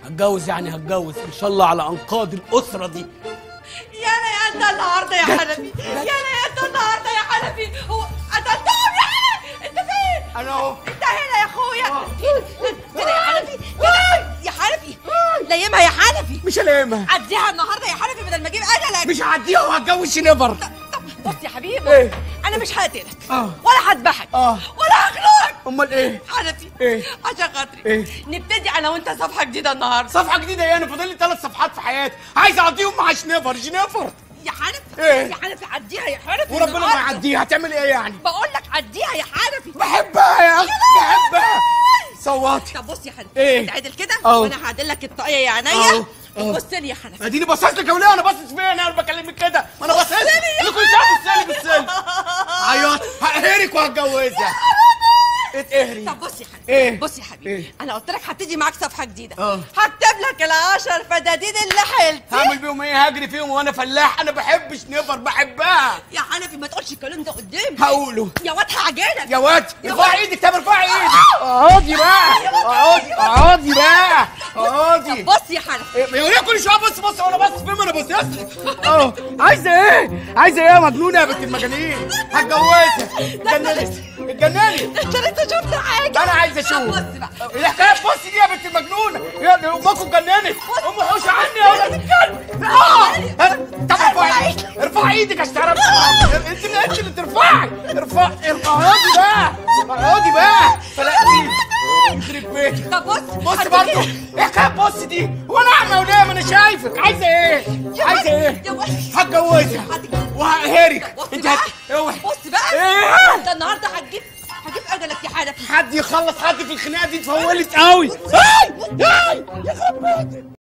هتجوز يعني هتجوز ان شاء الله على انقاض الاسره دي يا انا انت النهارده يا حنفي يا انا انت النهارده يا حنفي هو قتلتهم يا حنفي انت فين انا اهو انت هنا يا اخويا كده يا حنفي كده يا حنفي ليمها يا حنفي مش هلاقيها عديها النهارده يا حنفي بدل ما اجيب اجلك مش هعديها وهتجوز شنيفر طب بص يا حبيبي ايه؟ انا مش هقتلك اه. ولا هذبحك اه. ولا هخنقك امال ايه حنفي ايه؟ عشان خاطري ايه؟ نبتدي انا وانت صفحه جديده النهارده صفحه جديده ايه انا فاضل لي ثلاث صفحات في حياتي عايز اعديهم مع شنيفر شنيفر يا حنفي ايه؟ يا حنفي عديها يا حنفي وربنا ما النهاردة. يعديها هتعمل ايه يعني بقول لك عديها يا حنفي بحبها يا اخي بحبها صوتي طب بص يا حنفي ايه؟ انت عادل كده اهو. وانا هعدل لك الطاقيه يا اهو. عينيا اهو. بص لي يا حنفي اديني باصص لك يا وليه انا باصص فين انا بكلمك كده ما انا باصص لك كل شويه بص لي بص لي عيط هقهرك وهتجوزها اتقهري طب بص يا حبيبي ايه؟ بص يا حبيبي ايه؟ انا قلت لك هبتدي معاك صفحه جديده اه. هكتب لك العشر فدادين اللي حيلتي هعمل بيهم ايه هجري فيهم وانا فلاح انا بحب شنيفر بحبها يا حنفي ما تقولش الكلام ده قدامي هقوله يا واد هعجنك يا واد يا ارفعي واد. ايدك طب ارفعي ايدك اقعدي بقى اقعدي اقعدي بقى اقعدي بص يا حنفي إيه، يا وليه كل شويه بص بص وانا بص فين ما انا باصص لك اه عايزه ايه عايزه ايه يا مجنونه يا بنت المجانين هتجوزها اتجننت اتجننت انت لسه شفت حاجه انا عايز طب اشوف بص بقى الحكايه بص دي يا بنت المجنونه يا دي امكم اتجننت ام حوش عني يا ولاد الكلب اه ها، طب ارفعي ارفعي ايدك عشان تعرفي انت اللي انت اللي ترفعي ارفعي اقعدي بقى اقعدي بقى فلاقي يخرب بيتك طب بص بص هديك برضه ايه؟ ايه حكايه بص دي وانا اعمى ولا ما انا شايفك عايزه ايه يا عايزه ولد، ايه يا ولد. هتجوزها هتجوزها. وهقهرك بص انت بقى هت- اوعي بص بقى ايه انت النهارده هتجيب هجيب اجلك يا حنفي حد يخلص حد في الخناقه دي اتفولت قوي هاي هاي يخرب بيتك